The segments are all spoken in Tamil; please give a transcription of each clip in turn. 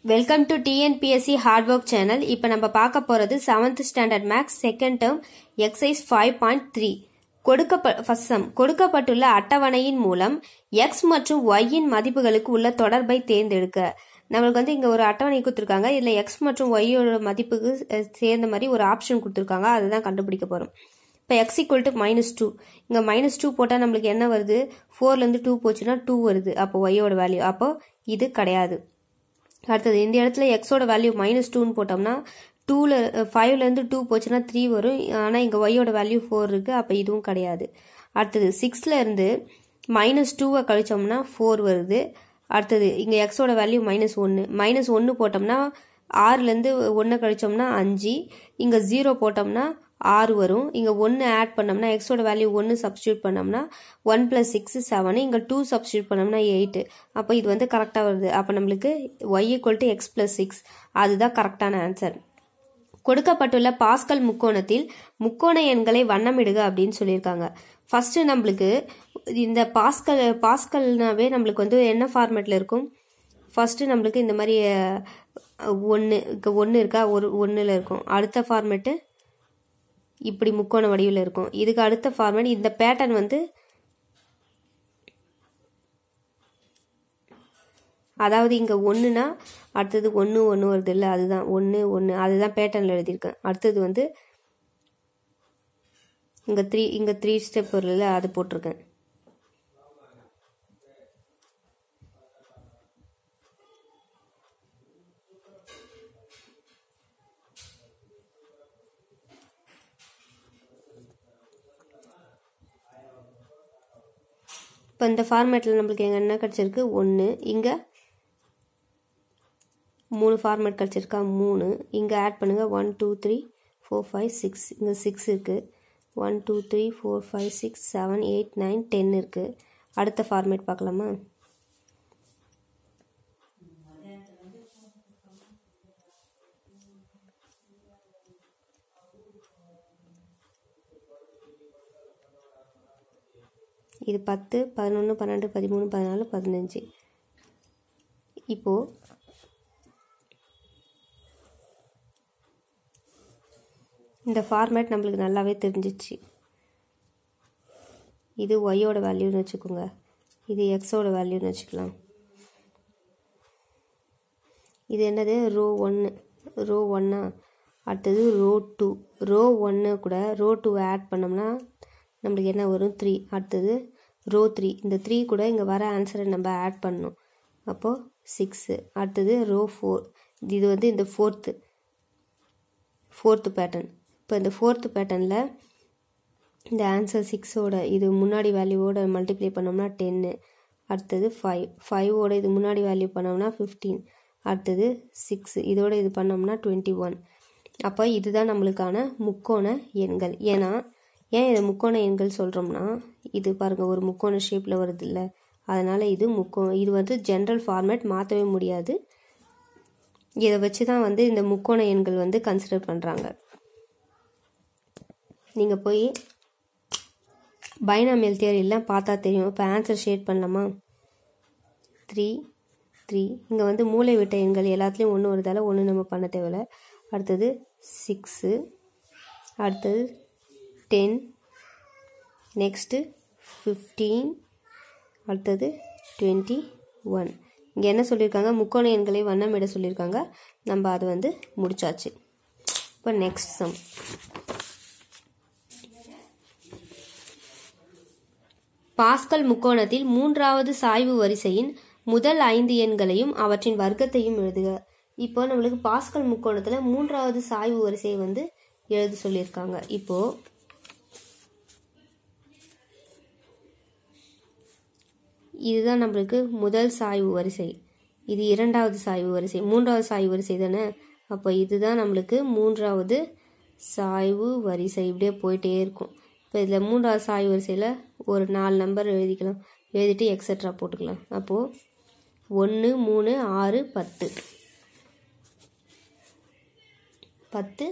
welcome to TNPSC hard work channel இப்போ நம்ம பார்க்க போகிறது seventh standard maths second term exercise five point three கொடுக்கப்ப ஃபர்ஸ்ட் சம் கொடுக்கப்பட்டுள்ள அட்டவணையின் மூலம் எக்ஸ் மற்றும் ஒய்யின் மதிப்புகளுக்கு உள்ள தொடர்பை தேர்ந்தெடுக்க நம்மளுக்கு வந்து இங்கே ஒரு அட்டவணை கொடுத்துருக்காங்க இதில் எக்ஸ் மற்றும் ஒய்யோட மதிப்புக்கு அஹ், சேர்ந்த மாதிரி ஒரு ஆப்ஷன் கொடுத்துருக்காங்க அதுதான் கண்டுபிடிக்க போகிறோம் இப்போ x equal to minus two இங்கே மைனஸ் டூ போட்டால் நம்மளுக்கு என்ன வருது ஃபோர்லேருந்து டூ போச்சுன்னா டூ வருது அப்போ ஒய்யோட வேல்யூ அப்போ இது கிடையாது அடுத்தது இந்த இடத்துல எக்ஸோட வேல்யூ மைனஸ் டூன்னு போட்டோம்னா டூவில் ஃபைவ்லேருந்து டூ போச்சுன்னா த்ரீ வரும் ஆனால் இங்கே ஒய்யோட வேல்யூ ஃபோர் இருக்குது அப்போ இதுவும் கிடையாது அடுத்தது சிக்ஸில் இருந்து மைனஸ் டூவை கழிச்சோம்னா ஃபோர் வருது அடுத்தது இங்கே எக்ஸோட வேல்யூ மைனஸ் ஒன்று மைனஸ் ஒன்று போட்டோம்னா ஆறுலேருந்து ஒன்று கழிச்சோம்னா அஞ்சு இங்கே ஜீரோ போட்டோம்னா ஆறு வரும் இங்கே ஒன்று ஆட் பண்ணோம்னா எக்ஸோட வேல்யூ ஒன்று சப்ஸ்டியூட் பண்ணோம்னா ஒன் ப்ளஸ் சிக்ஸ் செவன் இங்கே டூ சப்ஸ்டியூட் பண்ணோம்னா எயிட்டு அப்போ இது வந்து கரெக்டாக வருது அப்போ நம்மளுக்கு y equal to x plus six அதுதான் கரெக்டான ஆன்சர் கொடுக்கப்பட்டுள்ள பாஸ்கல் முக்கோணத்தில் முக்கோண எண்களை வண்ணமிடுக அப்படின்னு சொல்லியிருக்காங்க ஃபர்ஸ்ட் நம்மளுக்கு இந்த பாஸ்கல் பாஸ்கல்னாவே நம்மளுக்கு வந்து என்ன ஃபார்மேட்டில் இருக்கும் ஃபர்ஸ்ட் நம்மளுக்கு இந்த மாதிரி ஒன்று ஒன்று இருக்கா ஒரு ஒன்றில் இருக்கும் அடுத்த ஃபார்மேட்டு இப்படி முக்கோண வடிவில் இருக்கும் இதுக்கு அடுத்த ஃபார்மேட் இந்த பேட்டர்ன் வந்து அதாவது இங்கே ஒன்றுனா அடுத்தது ஒன்று ஒன்று வருது இல்லை அதுதான் ஒன்று ஒன்று அதுதான் பேட்டர்னில் எழுதியிருக்கேன் அடுத்தது வந்து இங்கே த்ரீ இங்கே த்ரீ ஸ்டெப் வரல அது போட்டிருக்கேன் இப்போ இந்த ஃபார்மேட்டில் நம்மளுக்கு எங்கே என்ன கிடச்சிருக்கு ஒன்று இங்கே மூணு ஃபார்மேட் கிடச்சிருக்கா மூணு இங்கே ஆட் பண்ணுங்கள் one two three four five six இங்கே சிக்ஸ் இருக்குது one two three four five six seven eight nine ten இருக்குது அடுத்த ஃபார்மேட் பார்க்கலாமா இது பத்து பதினொன்று பன்னெண்டு பதிமூணு பதினாலு பதினஞ்சு இப்போது இந்த ஃபார்மேட் நம்மளுக்கு நல்லாவே தெரிஞ்சிச்சு இது ஒய்யோட வேல்யூன்னு வச்சுக்கோங்க இது எக்ஸோட வேல்யூன்னு வச்சுக்கலாம் இது என்னது ரோ ஒன்று ரோ ஒன்னா அடுத்தது ரோ டூ ரோ ஒன்று கூட ரோ டூ ஆட் பண்ணோம்னா நம்மளுக்கு என்ன வரும் த்ரீ அடுத்தது ரோ த்ரீ இந்த த்ரீ கூட இங்கே வர ஆன்சரை நம்ம ஆட் பண்ணணும் அப்போது சிக்ஸு அடுத்தது ரோ ஃபோர் இது வந்து இந்த ஃபோர்த்து ஃபோர்த்து பேட்டர்ன் இப்போ இந்த ஃபோர்த்து பேட்டர்னில் இந்த ஆன்சர் சிக்ஸோட இது முன்னாடி வேல்யூவோட மல்டிப்ளை பண்ணோம்னா டென்னு அடுத்தது ஃபைவ் ஃபைவோட இது முன்னாடி வேல்யூ பண்ணோம்னா ஃபிஃப்டீன் அடுத்தது சிக்ஸ் இதோட இது பண்ணோம்னா டுவெண்ட்டி ஒன் அப்போ இதுதான் நம்மளுக்கான முக்கோண எண்கள் ஏன்னா ஏன் இதை முக்கோண எண்கள் சொல்கிறோம்னா இது பாருங்கள் ஒரு முக்கோண ஷேப்பில் வருது இல்லை அதனால் இது முக்கோ இது வந்து ஜென்ரல் ஃபார்மேட் மாற்றவே முடியாது இதை வச்சு தான் வந்து இந்த முக்கோண எண்கள் வந்து கன்சிடர் பண்ணுறாங்க நீங்கள் போய் பைனாமியல் தியரியெல்லாம் பார்த்தா தெரியும் இப்போ ஆன்சர் ஷேட் பண்ணலாமா த்ரீ த்ரீ இங்கே வந்து மூளை விட்ட எண்கள் எல்லாத்துலேயும் ஒன்று வருதால ஒன்று நம்ம பண்ண தேவையில்ல அடுத்தது சிக்ஸு அடுத்தது டென் நெக்ஸ்ட்டு ஃபிஃப்டீன் அடுத்தது டுவெண்ட்டி ஒன் இங்கே என்ன சொல்லியிருக்காங்க முக்கோண எண்களை வண்ணமிட சொல்லியிருக்காங்க நம்ம அதை வந்து முடிச்சாச்சு இப்போ நெக்ஸ்ட் சம் பாஸ்கல் முக்கோணத்தில் மூன்றாவது சாய்வு வரிசையின் முதல் ஐந்து எண்களையும் அவற்றின் வர்க்கத்தையும் எழுதுக இப்போ நம்மளுக்கு பாஸ்கல் முக்கோணத்தில் மூன்றாவது சாய்வு வரிசையை வந்து எழுத சொல்லியிருக்காங்க இப்போ இதுதான் நம்மளுக்கு முதல் சாய்வு வரிசை இது இரண்டாவது சாய்வு வரிசை மூன்றாவது சாய்வு வரிசை தானே அப்போ இதுதான் நம்மளுக்கு மூன்றாவது சாய்வு வரிசை இப்படியே போயிட்டே இருக்கும் இப்போ இதில் மூன்றாவது சாய்வு வரிசையில் ஒரு நாலு நம்பர் எழுதிக்கலாம் எழுதிட்டு எக்ஸட்ரா போட்டுக்கலாம் அப்போது ஒன்று மூணு ஆறு பத்து பத்து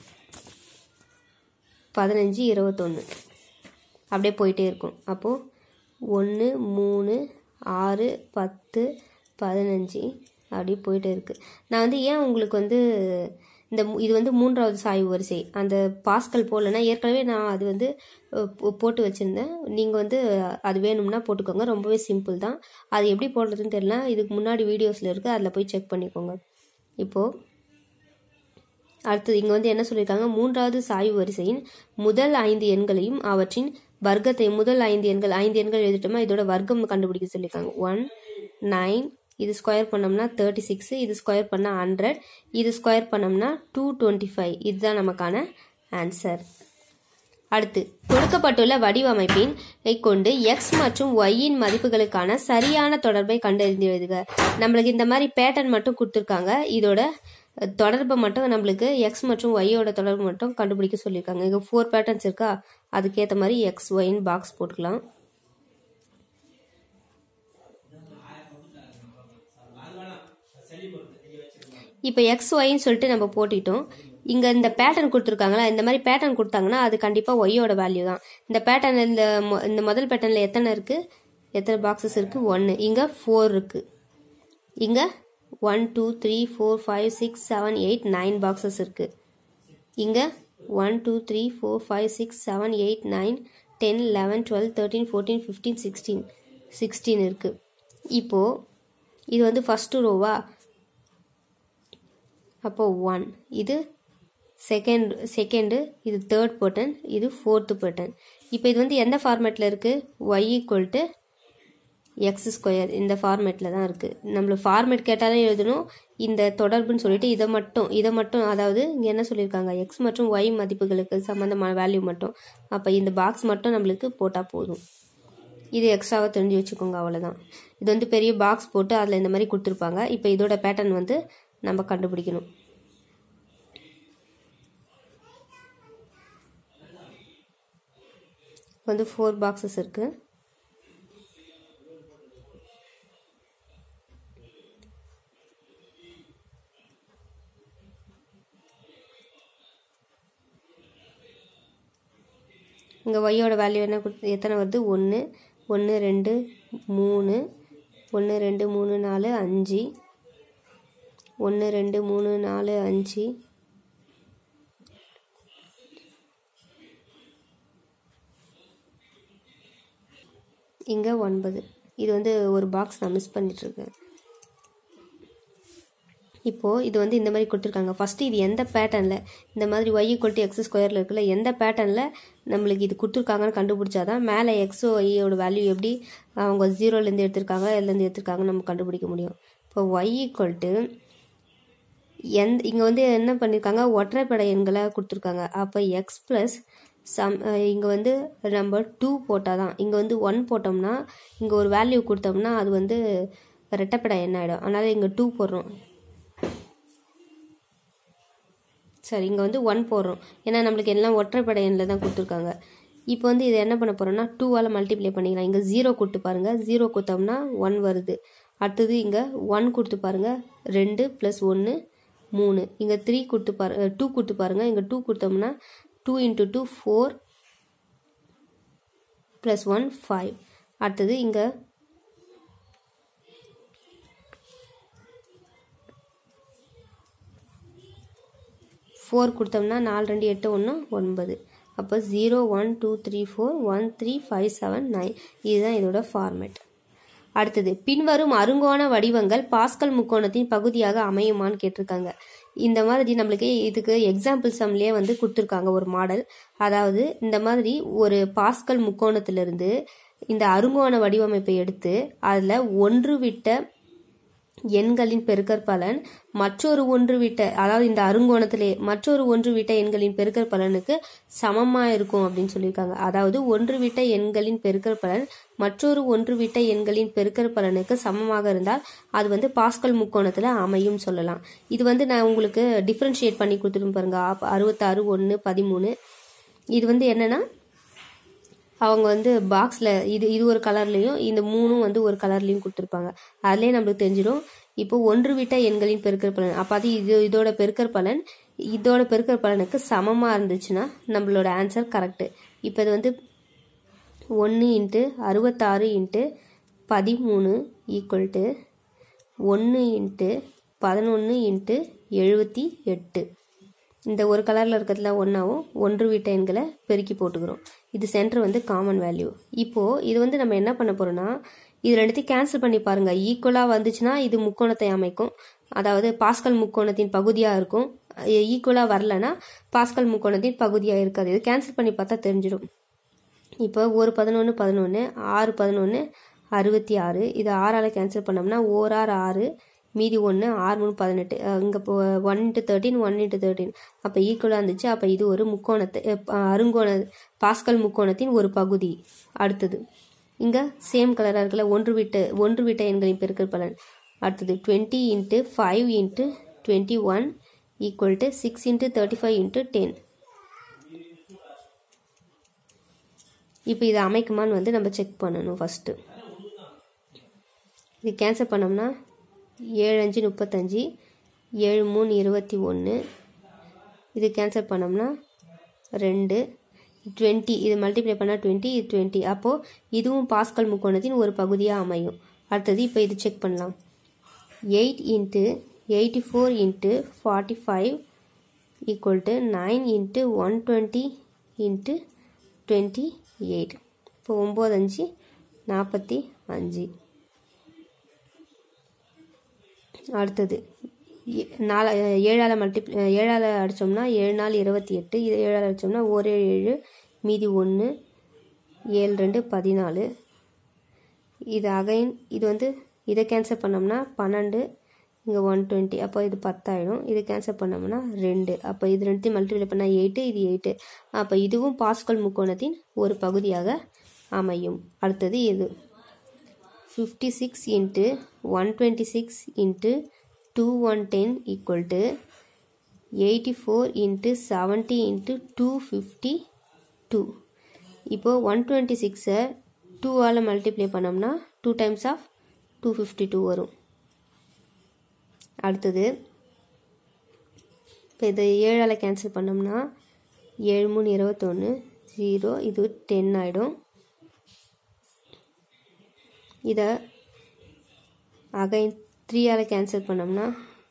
பதினஞ்சு இருபத்தொன்று அப்படியே போயிட்டே இருக்கும் அப்போது ஒன்று மூணு ஆறு பத்து பதினஞ்சு அப்படி போயிட்டே இருக்குது நான் வந்து ஏன் உங்களுக்கு வந்து இந்த இது வந்து மூன்றாவது சாய்வு வரிசை அந்த பாஸ்கல் போடலன்னா ஏற்கனவே நான் அது வந்து போட்டு வச்சுருந்தேன் நீங்கள் வந்து அது வேணும்னா போட்டுக்கோங்க ரொம்பவே சிம்பிள் தான் அது எப்படி போடுறதுன்னு தெரியல இதுக்கு முன்னாடி வீடியோஸில் இருக்குது அதில் போய் செக் பண்ணிக்கோங்க இப்போது அடுத்தது இங்கே வந்து என்ன சொல்லியிருக்காங்க மூன்றாவது சாய்வு வரிசையின் முதல் ஐந்து எண்களையும் அவற்றின் வர்க்கத்தை முதல் ஐந்து எண்கள் ஐந்து எண்கள் எழுதிட்டோமா இதோட வர்க்கம் கண்டுபிடிக்க சொல்லியிருக்காங்க ஒன் நைன் இது ஸ்கொயர் பண்ணோம்னா தேர்ட்டி சிக்ஸ் இது ஸ்கொயர் பண்ணால் ஹண்ட்ரட் இது ஸ்கொயர் பண்ணோம்னா டூ டுவெண்ட்டி ஃபைவ் இதுதான் நமக்கான ஆன்சர் அடுத்து கொடுக்கப்பட்டுள்ள வடிவமைப்பின் கொண்டு எக்ஸ் மற்றும் ஒய்யின் மதிப்புகளுக்கான சரியான தொடர்பை கண்டறிந்து எழுதுக நம்மளுக்கு இந்த மாதிரி பேட்டர்ன் மட்டும் கொடுத்துருக்காங்க இதோட தொடர்பை மட்டும் நம்மளுக்கு எக்ஸ் மற்றும் ஒய்யோட தொடர்பு மட்டும் கண்டுபிடிக்க சொல்லியிருக்காங்க இங்கே ஃபோர் பேட்டர்ன்ஸ் இருக்கா அதுக்கேற்ற மாதிரி எக்ஸ் ஒய்ன்னு பாக்ஸ் போட்டுக்கலாம் இப்போ எக்ஸ் ஒய்ன்னு சொல்லிட்டு நம்ம போட்டிட்டோம் இங்கே இந்த பேட்டர்ன் கொடுத்துருக்காங்களா இந்த மாதிரி பேட்டர்ன் கொடுத்தாங்கன்னா அது கண்டிப்பாக ஒய்யோட வேல்யூ தான் இந்த பேட்டர்ன் இந்த இந்த முதல் பேட்டர்னில் எத்தனை இருக்குது எத்தனை பாக்ஸஸ் இருக்குது ஒன்று இங்கே ஃபோர் இருக்குது இங்கே one two three four five six seven eight nine boxes இருக்குது இங்கே one two three four five six seven eight nine ten eleven twelve thirteen fourteen fifteen sixteen sixteen இருக்குது இப்போது இது வந்து ஃபஸ்ட்டு ரோவா அப்போ ஒன் இது செகண்ட் செகண்டு இது தேர்ட் பட்டன் இது ஃபோர்த்து பட்டன் இப்போ இது வந்து எந்த ஃபார்மேட்டில் இருக்குது y equal to x square இந்த ஃபார்மேட்டில் தான் இருக்குது நம்மளுக்கு ஃபார்மேட் கேட்டாலே எழுதணும் இந்த தொடர்புன்னு சொல்லிட்டு இதை மட்டும் இதை மட்டும் அதாவது இங்கே என்ன சொல்லியிருக்காங்க எக்ஸ் மற்றும் ஒய் மதிப்புகளுக்கு சம்மந்தமான வேல்யூ மட்டும் அப்போ இந்த பாக்ஸ் மட்டும் நம்மளுக்கு போட்டால் போதும் இது எக்ஸ்ட்ராவாக தெரிஞ்சு வச்சுக்கோங்க அவ்வளோதான் இது வந்து பெரிய பாக்ஸ் போட்டு அதில் இந்த மாதிரி கொடுத்துருப்பாங்க இப்போ இதோட பேட்டர்ன் வந்து நம்ம கண்டுபிடிக்கணும் வந்து ஃபோர் பாக்ஸஸ் இருக்குது இங்கே ஒய்யோட வேல்யூ என்ன கொடுத்து எத்தனை வருது ஒன்று ஒன்று ரெண்டு மூணு ஒன்று ரெண்டு மூணு நாலு அஞ்சு ஒன்று ரெண்டு மூணு நாலு அஞ்சு இங்கே ஒன்பது இது வந்து ஒரு பாக்ஸ் நான் மிஸ் பண்ணிட்டுருக்கேன் இப்போது இது வந்து இந்த மாதிரி கொடுத்துருக்காங்க ஃபஸ்ட்டு இது எந்த பேட்டர்னில் இந்த மாதிரி ஒய் ஈக்குவல் டு எக்ஸ் ஸ்கொயரில் இருக்குல்ல எந்த பேட்டர்னில் நம்மளுக்கு இது கொடுத்துருக்காங்கன்னு கண்டுபிடிச்சாதான் மேலே எக்ஸோ ஒய்யோட வேல்யூ எப்படி அவங்க ஜீரோலேருந்து எடுத்திருக்காங்க எதுலேருந்து எடுத்திருக்காங்கன்னு நம்ம கண்டுபிடிக்க முடியும் இப்போ ஒய் ஈக்குவல் டு எந்த இங்கே வந்து என்ன பண்ணியிருக்காங்க ஒற்றைப்படை எண்களை கொடுத்துருக்காங்க அப்போ எக்ஸ் ப்ளஸ் சம் இங்கே வந்து நம்ம டூ போட்டால் தான் இங்கே வந்து ஒன் போட்டோம்னா இங்கே ஒரு வேல்யூ கொடுத்தோம்னா அது வந்து ரெட்டப்படை எண் ஆகிடும் அதனால் இங்கே டூ போடுறோம் சரி இங்கே வந்து ஒன் போடுறோம் ஏன்னா நம்மளுக்கு எல்லாம் ஒற்றைப்படை எண்ணில் தான் கொடுத்துருக்காங்க இப்போ வந்து இதை என்ன பண்ண போகிறோம்னா டூவால் மல்டிப்ளை பண்ணிக்கலாம் இங்கே ஜீரோ கொடுத்து பாருங்கள் ஜீரோ கொடுத்தோம்னா ஒன் வருது அடுத்தது இங்கே ஒன் கொடுத்து பாருங்கள் ரெண்டு ப்ளஸ் ஒன்று மூணு இங்கே த்ரீ கொடுத்து பாரு டூ கொடுத்து பாருங்கள் இங்கே டூ கொடுத்தோம்னா two into two four plus one five அடுத்தது இங்கே ஃபோர் கொடுத்தோம்னா நாலு ரெண்டு எட்டு ஒன்று ஒன்பது அப்போ zero one two three four one three five seven nine இதுதான் இதோட ஃபார்மேட் அடுத்தது பின்வரும் அருங்கோண வடிவங்கள் பாஸ்கல் முக்கோணத்தின் பகுதியாக அமையுமான்னு கேட்டிருக்காங்க இந்த மாதிரி நம்மளுக்கு இதுக்கு எக்ஸாம்பிள் சம்லேயே வந்து கொடுத்துருக்காங்க ஒரு மாடல் அதாவது இந்த மாதிரி ஒரு பாஸ்கல் முக்கோணத்திலிருந்து இந்த அருங்கோண வடிவமைப்பை எடுத்து அதில் ஒன்று விட்ட எண்களின் பெருக்கற்பலன் மற்றொரு ஒன்று விட்ட அதாவது இந்த அருங்கோணத்திலே மற்றொரு ஒன்று விட்ட எண்களின் பெருக்கற்பலனுக்கு சமமாக இருக்கும் அப்படின்னு சொல்லியிருக்காங்க அதாவது ஒன்று விட்ட எண்களின் பெருக்கற்பலன் மற்றொரு ஒன்று விட்ட எண்களின் பெருக்கற்பலனுக்கு சமமாக இருந்தால் அது வந்து பாஸ்கல் முக்கோணத்தில் அமையும் சொல்லலாம் இது வந்து நான் உங்களுக்கு டிஃப்ரென்ஷியேட் பண்ணி கொடுத்துருப்பேன் பாருங்க அறுபத்தாறு ஒன்று பதிமூணு இது வந்து என்னன்னா அவங்க வந்து பாக்ஸில் இது இது ஒரு கலர்லேயும் இந்த மூணும் வந்து ஒரு கலர்லேயும் கொடுத்துருப்பாங்க அதுலேயே நம்மளுக்கு தெரிஞ்சிடும் இப்போ ஒன்று விட்ட எண்களின் பெருக்கற் பலன் அப்போ அது இது இதோட பெருக்கற் பலன் இதோட பெருக்கற் பலனுக்கு சமமாக இருந்துச்சுன்னா நம்மளோட ஆன்சர் கரெக்டு இப்போ இது வந்து ஒன்று இன்ட்டு அறுபத்தாறு இன்ட்டு பதிமூணு ஈக்குவல் டு ஒன்று இன்ட்டு பதினொன்று இன்ட்டு எழுபத்தி எட்டு இந்த ஒரு கலரில் இருக்கிறதுல ஒன்றாவும் ஒன்று வீட்ட எண்களை பெருக்கி போட்டுக்கிறோம் இது சென்டர் வந்து காமன் வேல்யூ இப்போது இது வந்து நம்ம என்ன பண்ண போகிறோம்னா இது ரெண்டுத்தையும் கேன்சல் பண்ணி பாருங்கள் ஈக்குவலாக வந்துச்சுன்னா இது முக்கோணத்தை அமைக்கும் அதாவது பாஸ்கல் முக்கோணத்தின் பகுதியாக இருக்கும் ஈக்குவலாக வரலன்னா பாஸ்கல் முக்கோணத்தின் பகுதியாக இருக்காது இது கேன்சல் பண்ணி பார்த்தா தெரிஞ்சிடும் இப்போ ஒரு பதினொன்று பதினொன்று ஆறு பதினொன்று அறுபத்தி ஆறு இது ஆறால் கேன்சல் பண்ணோம்னா ஓர் ஆறு ஆறு மீதி ஒன்று ஆறு மூணு பதினெட்டு இங்கே இப்போ one into thirteen one into thirteen அப்போ ஈக்குவலாக இருந்துச்சு அப்போ இது ஒரு முக்கோணத்தை அருங்கோண பாஸ்கல் முக்கோணத்தின் ஒரு பகுதி அடுத்தது இங்கே சேம் கலராக இருக்குல்ல ஒன்று விட்ட ஒன்று விட்ட எண்களின் பெருக்கல் பலன் அடுத்தது twenty into five into twenty one equal to six into thirty five into ten இப்போ இதை அமைக்குமான்னு வந்து நம்ம செக் பண்ணணும் ஃபஸ்ட்டு இது கேன்சல் பண்ணோம்னா ஏழு அஞ்சு முப்பத்தஞ்சு ஏழு மூணு இருபத்தி ஒன்று இது கேன்சல் பண்ணோம்னா ரெண்டு டுவெண்ட்டி இது மல்டிப்ளை பண்ணால் டுவெண்ட்டி இது டுவெண்ட்டி அப்போது இதுவும் பாஸ்கல் முக்கோணத்தின் ஒரு பகுதியாக அமையும் அடுத்தது இப்போ இது செக் பண்ணலாம் eight into eighty four into forty five equal to nine into one twenty into twenty eight இப்போ ஒம்பது அஞ்சு நாற்பத்தி அஞ்சு அடுத்தது நாலு ஏழால் மல்டிப்ளை ஏழால் அடித்தோம்னா ஏழு நாள் இருபத்தி எட்டு இது ஏழால் அடித்தோம்னா ஒரு ஏழு ஏழு மீதி ஒன்று ஏழு ரெண்டு பதினாலு இது அகைன் இது வந்து இதை கேன்சல் பண்ணோம்னா பன்னெண்டு இங்கே ஒன் டுவெண்ட்டி அப்போ இது பத்தாயிடும் இது கேன்சல் பண்ணோம்னா ரெண்டு அப்போ இது ரெண்டுத்தையும் மல்டிப்ளை பண்ணால் எயிட்டு இது எயிட்டு அப்போ இதுவும் பாஸ்கல் முக்கோணத்தின் ஒரு பகுதியாக அமையும் அடுத்தது இது fifty six into one twenty six into two one ten equal to eighty four into seventy into two fifty two இப்போது ஒன் டுவெண்ட்டி சிக்ஸை டூவால் மல்டிப்ளை பண்ணோம்னா two times of two fifty two வரும் அடுத்தது இப்போ இதை ஏழால் கேன்சல் பண்ணோம்னா ஏழு மூணு இருபத்தொன்று ஜீரோ இது டென் ஆகிடும் இதை அகைன் த்ரீயால் கேன்சல் பண்ணோம்னா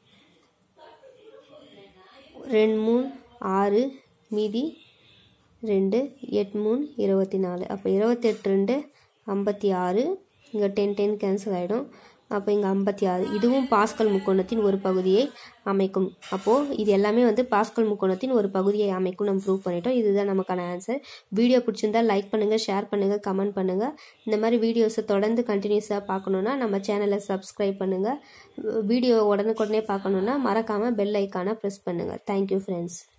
ரெண்டு மூணு ஆறு மீதி ரெண்டு எட்டு மூணு இருபத்தி நாலு அப்போ இருபத்தெட்டு ரெண்டு ஐம்பத்தி ஆறு இங்கே டென் டென் கேன்சல் ஆகிடும் அப்போ இங்கே ஐம்பத்தி ஆறு இதுவும் பாஸ்கல் முக்கோணத்தின் ஒரு பகுதியை அமைக்கும் அப்போது இது எல்லாமே வந்து பாஸ்கல் முக்கோணத்தின் ஒரு பகுதியை அமைக்கும் நம்ம ப்ரூவ் பண்ணிட்டோம் இதுதான் நமக்கான ஆன்சர் வீடியோ பிடிச்சிருந்தா லைக் பண்ணுங்கள் ஷேர் பண்ணுங்கள் கமெண்ட் பண்ணுங்கள் இந்த மாதிரி வீடியோஸை தொடர்ந்து கண்டினியூஸாக பார்க்கணுன்னா நம்ம சேனலை சப்ஸ்கிரைப் பண்ணுங்கள் வீடியோ உடனுக்குடனே பார்க்கணுன்னா மறக்காமல் பெல் ஐக்கானை ப்ரெஸ் பண்ணுங்கள் தேங்க்யூ ஃப்ரெண்ட்ஸ்